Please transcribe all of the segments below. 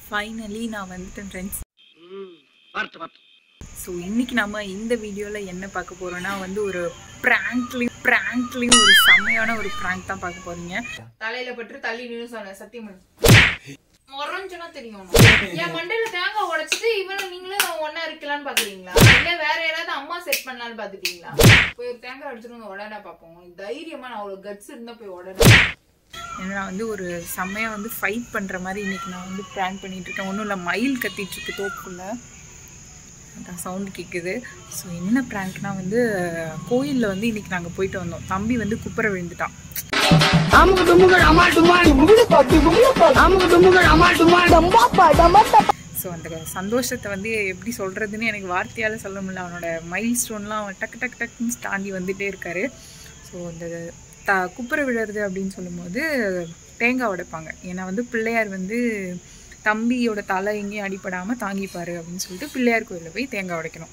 Finally நான் வந்துட்டேன் friends பார்த்து பார்த்து ஸோ இன்னைக்கு நம்ம இந்த வீடியோவில் என்ன பார்க்க போறோம்னா வந்து ஒரு ப்ராங்க்லையும் ப்ராங்க்லையும் ஒரு செம்மையான ஒரு ப்ராங்க் தான் பார்க்க போறீங்க தலையில பட்டு தள்ளி நின்னு சொன்னேன் சத்தியமன் முறைஞ்சுனா தெரியும் என் மண்டையில தேங்காய் உடைச்சிட்டு இவனும் நீங்களும் ஒன்னா இருக்கலாம்னு பாக்குறீங்களா இல்ல வேற யாராவது அம்மா செட் பண்ணலாம்னு பாத்துட்டீங்களா போய் ஒரு தேங்காய் அடிச்சிட்டு உடனே பாப்போம் உனக்கு தைரியமா நான் அவ்வளவு கட்ஸ் இருந்தா போய் உடனே ஏன்னா நான் வந்து ஒரு செம்மையாக வந்து ஃபைட் பண்ணுற மாதிரி இன்னைக்கு நான் வந்து ப்ராங்க் பண்ணிட்டு இருக்கேன் ஒன்றும் இல்லை மயில் கத்திட்டு இருக்கு தோப்புக்குள்ள அதான் சவுண்டு கேட்குது ஸோ என்ன ப்ராங்க்னா வந்து கோயிலில் வந்து இன்னைக்கு நாங்கள் போயிட்டு வந்தோம் தம்பி வந்து குப்புற விழுந்துட்டான் அமுக்கு டுமுகள் அமால் டுமால் அமுக்கு டுமுகள் அமால் டுமால் ஸோ அந்த சந்தோஷத்தை வந்து எப்படி சொல்கிறதுன்னு எனக்கு வார்த்தையால் சொல்ல முடியல அவனோட மைல் ஸ்டோன்லாம் அவன் டக்கு டக்கு டக்குன்னு தாண்டி வந்துட்டே இருக்காரு ஸோ அந்த த குப்புற விழுறது அப்படின்னு சொல்லும்போது தேங்காய் உடைப்பாங்க ஏன்னா வந்து பிள்ளையார் வந்து தம்பியோட தலை எங்கேயும் அடிபடாமல் தாங்கிப்பாரு அப்படின்னு சொல்லிட்டு பிள்ளையார் கோயிலில் போய் தேங்காய் உடைக்கணும்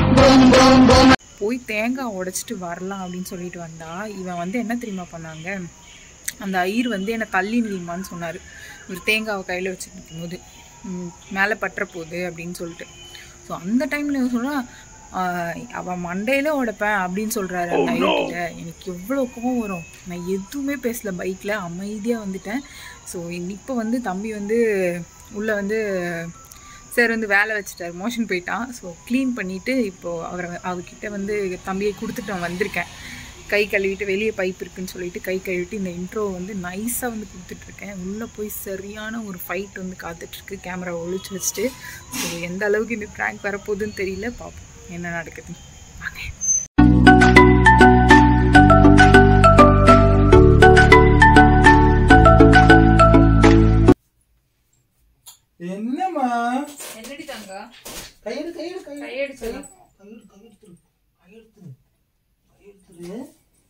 போய் தேங்காய் உடைச்சிட்டு வரலாம் அப்படின்னு சொல்லிட்டு வந்தா இவன் வந்து என்ன தெரியுமா பண்ணாங்க அந்த ஐயர் வந்து என்னை தள்ளி நில்லுமான்னு சொன்னார் ஒரு தேங்காவை கையில் வச்சுட்டு இருக்கும்போது ம், மேலே பற்ற போகுது அப்படின்னு சொல்லிட்டு ஸோ அந்த டைமில் இவன் சொல்கிறான் அவன் மண்டையில உடைப்பேன் அப்படின்னு சொல்கிறாரு அந்த ஐயர்கிட்ட எனக்கு எவ்வளோ கோவம் வரும் நான் எதுவுமே பேசல பைக்கில் அமைதியாக வந்துட்டேன் ஸோ இப்போ வந்து தம்பி வந்து உள்ளே வந்து சார் வந்து வேலை வச்சுட்டார் மோஷன் போயிட்டான் ஸோ க்ளீன் பண்ணிவிட்டு இப்போது அவரை அவர்கிட்ட வந்து தம்பியை கொடுத்துட்டு நான் வந்திருக்கேன் கை கழுவிட்டு வெளியே பைப் இருக்குன்னு சொல்லிட்டு கை கழுவிட்டு இந்த இன்ட்ரோ வந்து நைஸாக வந்து கொடுத்துட்ருக்கேன் உள்ளே போய் சரியான ஒரு ஃபைட் வந்து காத்துட்ருக்கு கேமரா ஒழிச்சு வச்சுட்டு ஸோ எந்த அளவுக்கு இந்த ப்ராங்க் வரப்போகுதுன்னு தெரியல பார்ப்போம் என்ன நடக்குது வாங்க என்னம்மா என்னடி தங்க கையெடு கையெடு கையெடு கையெடு சொல்லு. கையெடு கையெடுத்துரு கையெடுத்துரு கையெடுத்துரு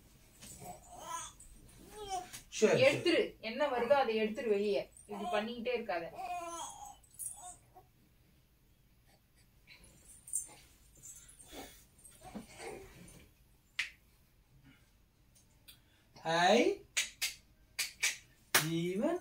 சரி சரி. எடுத்துரு என்ன வருதோ அதை எடுத்துரு வெளியே இப்படி பண்ணிக்கிட்டே இருக்காத ஹாய் ஜீவன்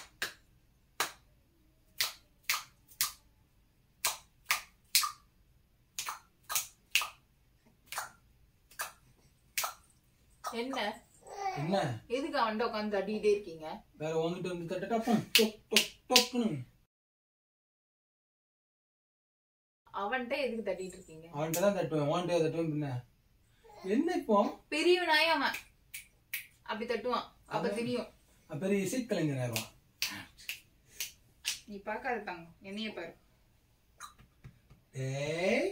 என்ன என்ன எதுக்கு அவன்கிட்ட உட்காந்து தட்டிக்கிட்டே இருக்கீங்க வேற உங்ககிட்ட வந்து தட்ட டப்பம் டொக் டொக் டொக்குன்னு அவன்கிட்ட எதுக்கு தட்டிட்டு இருக்கீங்க அவன்கிட்ட தான் தட்டுவேன் உன்கிட்ட தட்டுவேன் பின்ன என்ன இப்போ பெரியவனாயே அவன் அப்படி தட்டுவான் அப்ப தெரியும் பெரிய இசைக்கலைஞர் ஆயிடுவான் நீ பார்க்காத தாங்க என்னைய பாரு டேய்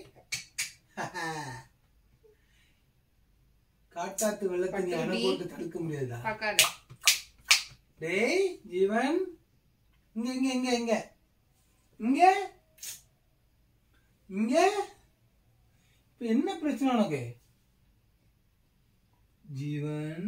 காட்டாத்து வெள்ளத்தை நீ அணை போட்டு தடுக்க முடியாதா பார்க்காத டேய் ஜீவன் இங்க இங்க இங்க இங்க இங்க இங்க இப்ப என்ன பிரச்சனை உனக்கு ஜீவன்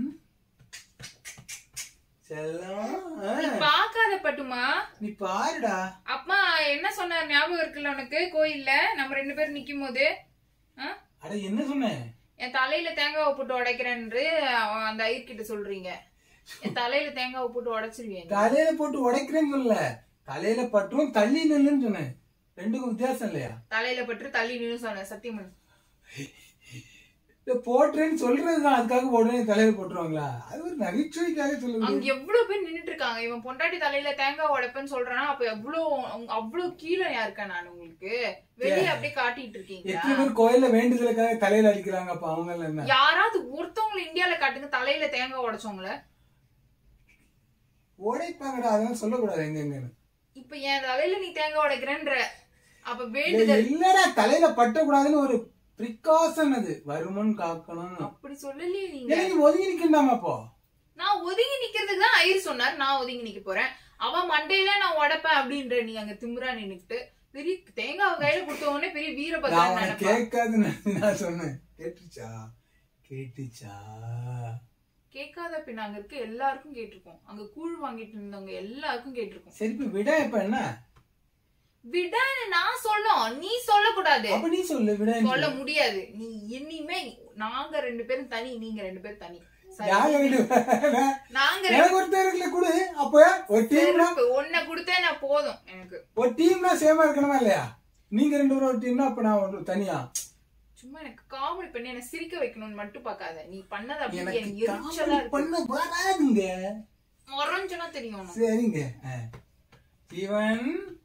செல்லம் ஆ, நீ பார்க்காத பட்டுமா நீ பாருடா அப்பா என்ன சொன்னார் ஞாபகம் இருக்குல்ல உனக்கு கோயில்ல நம்ம ரெண்டு பேரும் நிக்கும் போது ஆ? அட என்ன சொன்னேன் என் தலையில தேங்காவை போட்டு உடைக்கிறேன்னு அவன் அந்த ஐயர்கிட்ட சொல்றீங்க என் தலையில தேங்காவை போட்டு உடைச்சிருவீங்க தலையில போட்டு உடைக்கிறேன்னு சொல்லல தலையில பற்றும் தள்ளி நில்லுன்னு சொன்னேன் ரெண்டுக்கும் வித்தியாசம் இல்லையா தலையில பட்டு தள்ளி நின்னு சொன்னேன் சத்தியமன் இல்ல போட்டுறேன்னு சொல்றதுதான் அதுக்காக உடனே தலையில போட்டுருவாங்களா அது ஒரு நகைச்சுவைக்காக சொல்ல அங்க முடியும் எவ்வளவு பேர் நின்னுட்டு இருக்காங்க இவன் பொண்டாட்டி தலையில தேங்காய் உடைப்பேன்னு சொல்றானா அப்ப எவ்வளவு அவ்வளவு கீழே இருக்கேன் நான் உங்களுக்கு வெளியே அப்படியே காட்டிட்டு இருக்கீங்களா எத்தனை பேர் கோயில்ல வேண்டுதலுக்காக தலையில அடிக்கிறாங்க அப்ப அவங்க எல்லாம் என்ன யாராவது ஒருத்தவங்களை இந்தியால காட்டுங்க தலையில தேங்காய் உடைச்சவங்கள உடைப்பாங்கடா அதெல்லாம் சொல்லக்கூடாது எங்க எங்கன்னு இப்ப என் தலையில நீ தேங்காய் உடைக்கிறேன்ற அப்ப இல்ல, வேண்டுதல் இல்லடா தலையில பட்டக்கூடாதுன்னு ஒரு பிரிகாஷன் அது வருமுன் காக்கணும் அப்படி சொல்லலையே நீங்க ஏன் நீ ஒதுங்கி நிக்கண்டாமா அப்போ நான் ஒதுங்கி நிக்கிறதுக்கு தான் ஐயர் சொன்னார் நான் ஒதுங்கி நிக்க போறேன் அவன் மண்டையில நான் உடைப்பேன் அப்படின்ற நீ அங்க திமிரா நின்னுக்கிட்டு பெரிய தேங்காய் கையில கொடுத்த உடனே பெரிய நான் வீரபத்ரன் உனக்கு நினைப்பா கேட்காதுன்னு நான் சொன்னேன் கேட்டுச்சா கேட்டுச்சா கேட்காத பின்ன அங்க இருக்க எல்லாருக்கும் கேட்டிருக்கோம் அங்க கூழ் வாங்கிட்டு இருந்தவங்க எல்லாருக்கும் கேட்டிருக்கோம் சரி இப்ப விட இப்ப என்ன விடான்னு நான் சொல்லணும் நீ சொல்லக்கூடாது அப்ப நீ சொல்லு விட சொல்ல முடியாது நீ இனிமே நாங்க ரெண்டு பேரும் தனி நீங்க ரெண்டு பேரும் தனி யார் என்கிட்ட நாங்க எனக்கு ஒருத்தர் இருக்குல்ல கொடு அப்போ ஒரு டீம்னா செருப்பு ஒன்ன கொடுத்தா நான் போதும் எனக்கு ஒரு டீம்னா சேமா இருக்கணுமா இல்லையா நீங்க ரெண்டு பேரும் ஒரு டீம்னா அப்ப நான் ஒரு தனியா சும்மா எனக்கு காமெடி பண்ணி என்ன சிரிக்க வைக்கணும்னு மட்டும் பார்க்காத நீ பண்ணது அப்படி எனக்கு எனக்கு எரிச்சலா comedy இருக்கு பண்ண வராதுங்க முறைஞ்சனா தெரியும் உனக்கு. சரிங்க ஆ. ஜீவன்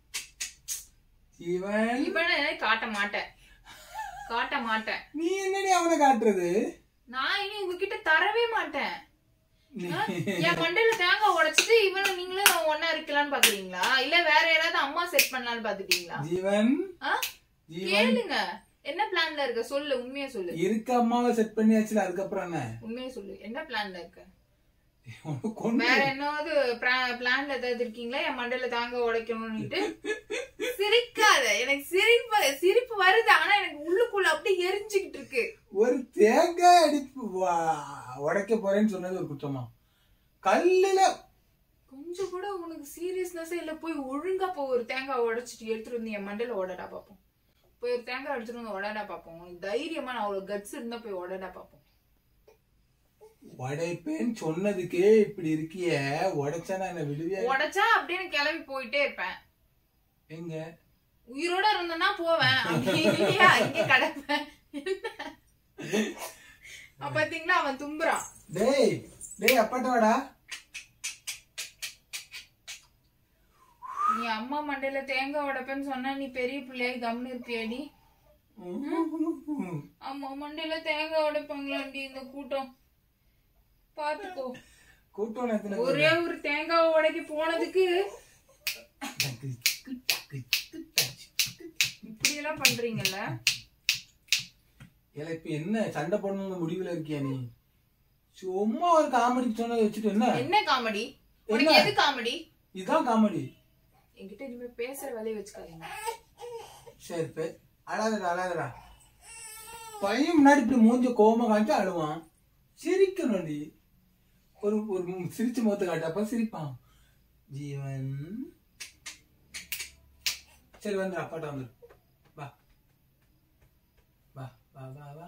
ஜீவன் இவனை காட்ட மாட்டேன் காட்ட மாட்டேன் நீ என்னடி அவனை காட்டுறது நான் இனி உங்ககிட்ட தரவே மாட்டேன் நீ- ஆ? என் மண்டையில தேங்காய் உடைச்சிட்டு இவனும் நீங்களும் ஒன்னா இருக்கலாம்னு பாக்குறீங்களா இல்ல வேற யாராவது அம்மா செட் பண்ணலாம்னு பாத்துட்டீங்களா ஜீவன் ஆ? ஜீவன் கேளுங்க என்ன பிளான்ல இருக்க சொல்லு உண்மையா சொல்லு இருக்க அம்மாவை செட் பண்ணியாச்சுல அதுக்கப்புறம் என்ன உண்மையா சொல்லு என்ன பிளான்ல இருக்க உனக்கு கொண்டு வேற என்னவாவது பிளான்ல ஏதாவது இருக்கீங்களா என் மண்டையில தாங்க உடைக்கணும்னுட்டு சிரிக்காத எனக்கு சிரிப்பு சிரிப்பு வருது ஆனா எனக்கு உள்ளுக்குள்ள அப்படியே எரிஞ்சுக்கிட்டு இருக்கு ஒரு தேங்காய் அடிப்பு வா- உடைக்க போறேன்னு சொன்னது ஒரு குற்றமா கல்லுல கொஞ்சம் கூட உனக்கு சீரியஸ்னஸே இல்ல போய் ஒழுங்கா போய் ஒரு தேங்காய் உடைச்சிட்டு எடுத்துட்டு வந்து என் மண்டையில உடடா பாப்போம் போய் ஒரு தேங்காய் எடுத்துட்டு வந்து உடடா பாப்போம் உனக்கு தைரியமா நான் அவ்வளவு கட்ஸ் இருந்தா போய் உடடா பாப்போம் உடைப்பேன்னு சொன்னதுக்கே இப்படி இருக்கிய உடைச்சா நான் என்ன விடுவியா உடைச்சா அப்படின்னு கிளம்பி போயிட்டே இருப்பேன் எங்க உயிரோட இருந்தேன்னா போவேன் அப்படி இல்லையா இங்க கிடப்பேன் அப்ப பாத்தீங்களா அவன் தும்புறான் டேய் டேய் அப்பாட்ட வாடா நீ அம்மா மண்டையில தேங்காய் உடைப்பேன்னு சொன்னா நீ பெரிய பிள்ளையாய் கம்னு இருப்பியாடி அம்மா மண்டையில தேங்காய் உடைப்பாங்களாண்டி இந்த கூட்டம் பாத்துக்கோ கூட்டம் எத்தனை பேர்? ஒரே ஒரு தேங்காய் உடைக்க போனதுக்கு இப்படி எல்லாம் பண்றீங்கல்ல ஏல, இப்ப என்ன சண்டை போடணுங்க முடிவுல இருக்கியா நீ சும்மா ஒரு காமெடி சொன்னதை வச்சுட்டு என்ன என்ன காமெடி உனக்கு என்ன? எது காமெடி இதுதான் காமெடி என்கிட்ட இனிமே பேசுற வேலையை வச்சுக்காதீங்க சரி பே அழாதடா அழாதடா பையன் முன்னாடி இப்படி மூஞ்ச கோவமா காமிச்சு அழுவான் சிரிக்கணும் நீ ஒரு ஒரு மு- சிரிச்ச முகத்தை காட்டு அப்ப சிரிப்பான் ஜீவன் சரி வந்து அப்பாட்ட வந்து வா வா வா வா வா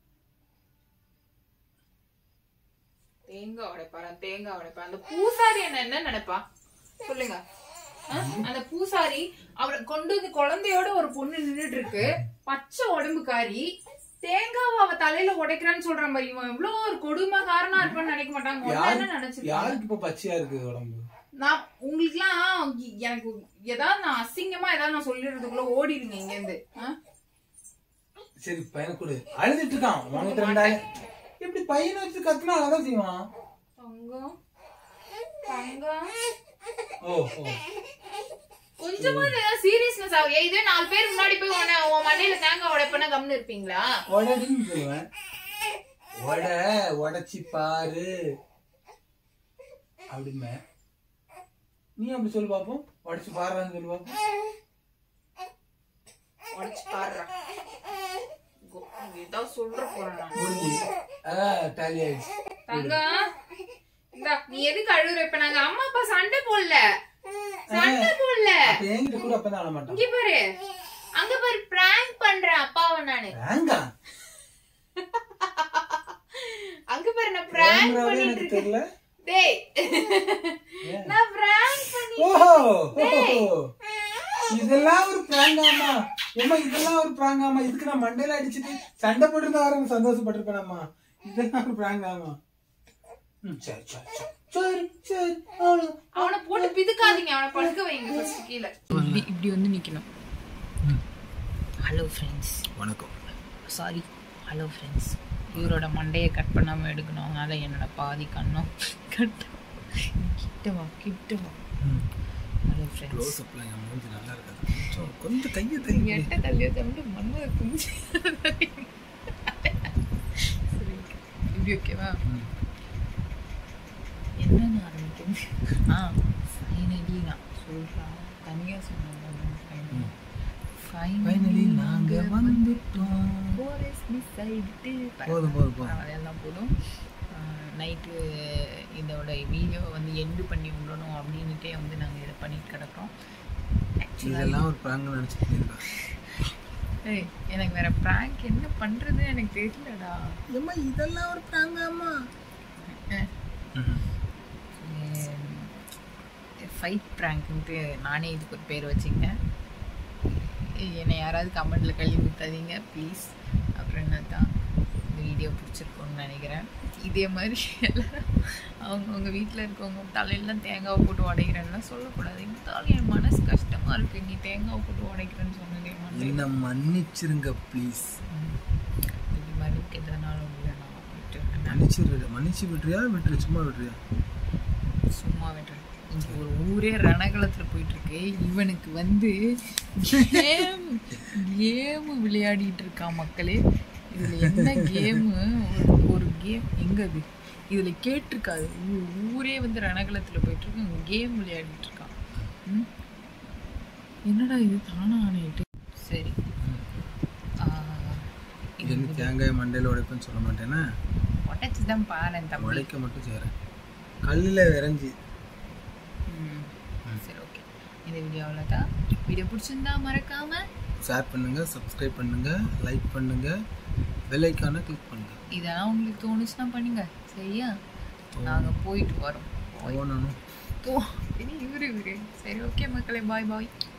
தேங்காய் உடைப்பாரா தேங்காய் உடைப்பா அந்த பூசாரி என்ன என்ன நினைப்பா சொல்லுங்க ஆ? அந்த பூசாரி அவரை கொண்டு வந்து குழந்தையோட ஒரு பொண்ணு நின்னுட்டு இருக்கு பச்சை உடம்புக்காரி தேங்காவை அவ தலையில உடைக்கிறான்னு சொல்ற மாதிரி இவன் எவ்வளவு ஒரு கொடுமைக்காரனா இருப்பான்னு நினைக்க மாட்டாங்க உன்னை என்ன யாரு நினைச்சிருக்காங்க யாருக்கு இப்ப பச்சையா இருக்கு உடம்பு நான் உங்களுக்குலாம் எனக்கு ஏதாவது நான் அசிங்கமா ஏதாவது நான் சொல்லிடுறதுக்குள்ள ஓடிடுங்க இங்க இருந்து ஆ? சரி பையனை கொடு அழுதுட்டு இருக்கான் உனக்கு ரெண்டாயிரம் இப்படி பையனை வச்சு கத்துனா அதான் செய்வான் தங்கம் தங்கம் ஓ ஓ கொஞ்சமா ஏதாவது சீரியஸ்னஸ் ஆகுது இதே நாலு பேர் முன்னாடி போய் உன்னை உன் மண்டையில தேங்காய் உடைப்பனா கம்னு இருப்பீங்களா உடடின்னு சொல்லுவேன் உட உடைச்சி பாரு அப்படிமே நீ அப்படி சொல்லு பாப்போம் உடைச்சு பாருன்னு சொல்லு பாப்போம் உடைச்சு பாடுறா ஏதாவது சொல்ற போறேன் நான் முடிஞ்சு அதான் டேலி ஆயிடுச்சு தங்கம் இந்தா நீ எதுக்கு அழுகுற இப்ப நாங்க அம்மா அப்பா சண்டை போடல சண்டை போடல அப்ப என்கிட்ட கூட அப்பதான் அழ மாட்டான் இங்க பாரு அங்க பாரு பிராங்க் பண்றேன் அப்பாவை நானு வேங்கா அங்க பாரு நான் பிராங்க் கேமராவே பண்ணிட்டு எனக்கு இருக்கேன் தெரியல டேய் நான் பிராங்க் பண்ணி ஓஹோ ஓஹோ. இதெல்லாம் ஒரு பிராங்காமா ஏமா இதெல்லாம் ஒரு பிராங்காமா இதுக்கு நான் மண்டையில அடிச்சுட்டு சண்டை போட்டு வரேன் சந்தோஷப்பட்டிருப்பேன்மா இதெல்லாம் ஒரு பிராங்காமா ம், சரி சரி சரி சரி சரி அவ்வளவு அவனை போட்டு பிதுக்காதீங்க அவனை படுக்க வைங்க ஃபர்ஸ்ட் கீழே இப்படி இப்படி வந்து நிற்கணும் ஹலோ ஃப்ரெண்ட்ஸ் வணக்கம் சாரி ஹலோ ஃப்ரெண்ட்ஸ் இவரோட மண்டையை கட் பண்ணாமல் எடுக்கணும் அதனால என்னோட பாதி கண்ணும் கட் கிட்ட வா கிட்ட வா ஹலோ ஃப்ரெண்ட்ஸ் அப்லாம் என் மூஞ்சி நல்லா இருக்காது கொஞ்சம் கொஞ்சம் கையை தள்ளி எட்ட தள்ளியோ தம்பி மண்ணுவை குஞ்சு சரி இப்படி ஓகேவா என்னன்னு ஆரம்பிக்கும் ஆ ஃபைனலி நான் சொல்கிறேன் தனியாக சொன்னேன் ஃபைனலி நாங்க வந்துட்டோம் மிஸ் ஆயிட்டு போதும், போதும், போதும். அதெல்லாம் போதும் நைட்டு இதோட வீடியோவை வந்து எண்டு பண்ணி விடணும் அப்படின்னுட்டே வந்து நாங்கள் இதை பண்ணிட்டு கிடக்கிறோம் ஆக்சுவலாக இதெல்லாம் ஒரு பிராங்க் நினைச்சிட்டு இருக்கா ஏய் எனக்கு வேற ப்ராங்க் என்ன பண்றதுன்னு எனக்கு தெரியலடா ஏம்மா இதெல்லாம் ஒரு பிராங்காமா ஃபைட் ப்ராங்க்ன்ட்டு நானே இதுக்கு ஒரு பேர் வச்சுக்கிட்டேன் என்னை யாராவது கமெண்ட்டில் கழுவி ஊற்றாதீங்க ப்ளீஸ் அப்புறம் என்ன தான் இந்த வீடியோ பிடிச்சிருக்கோன்னு நினைக்கிறேன் இதே மாதிரி எல்லாரும் அவங்கவுங்க வீட்டில் இருக்கவங்க தலையெல்லாம் தேங்காவை போட்டு உடைக்கிறேன்லாம் சொல்லக்கூடாது இருந்தாலும் என் மனசு கஷ்டமாக இருக்குது நீ தேங்காவை போட்டு உடைக்கிறேன்னு சொன்னதே மண்டை என்ன மன்னிச்சிருங்க ப்ளீஸ் இது மாதிரி எதனாலும் இல்லை நான் விட்டுறேன் மன்னிச்சிரு மன்னிச்சு விட்டுறியா விட்டுரு சும்மா விட்டுறியா சும்மா விடுறேன் இங்க ஒரு ஊரே ரணகலத்துல போயிட்டு இருக்கு இவனுக்கு வந்து கேம் கேம் விளையாடிட்டு இருக்கான் மக்களே இதுல என்ன கேமு ஒரு கேம் எங்க அது இதுல கேட்டிருக்காது ஊ- ஊரே வந்து ரணகலத்துல போயிட்டு இருக்கு இவன் கேம் விளையாடிட்டு இருக்கான் ம்? என்னடா இது தானா ஆணையிட்டு சரி ஆஹ், இது என்ன தேங்காய் மண்டையில் உடைப்பேன்னு சொல்ல மாட்டேன்னா உடைச்சுதான் பாரு தம்பி உடைக்க மட்டும் செய்கிறேன் கல்லில் விரைஞ்சி ம். சரி ஓகே இந்த வீடியோவில் தான் வீடியோ பிடிச்சிருந்தா மறக்காம ஷேர் பண்ணுங்க சப்ஸ்கிரைப் பண்ணுங்க லைக் பண்ணுங்க பெல் ஐக்கானை கிளிக் பண்ணுங்க இதெல்லாம் உங்களுக்கு தோணுச்சுன்னா பண்ணுங்க சரியா நாங்க போயிட்டு வரோம் போகணும் போ இவரு இவரு சரி ஓகே மக்களே பாய் பாய்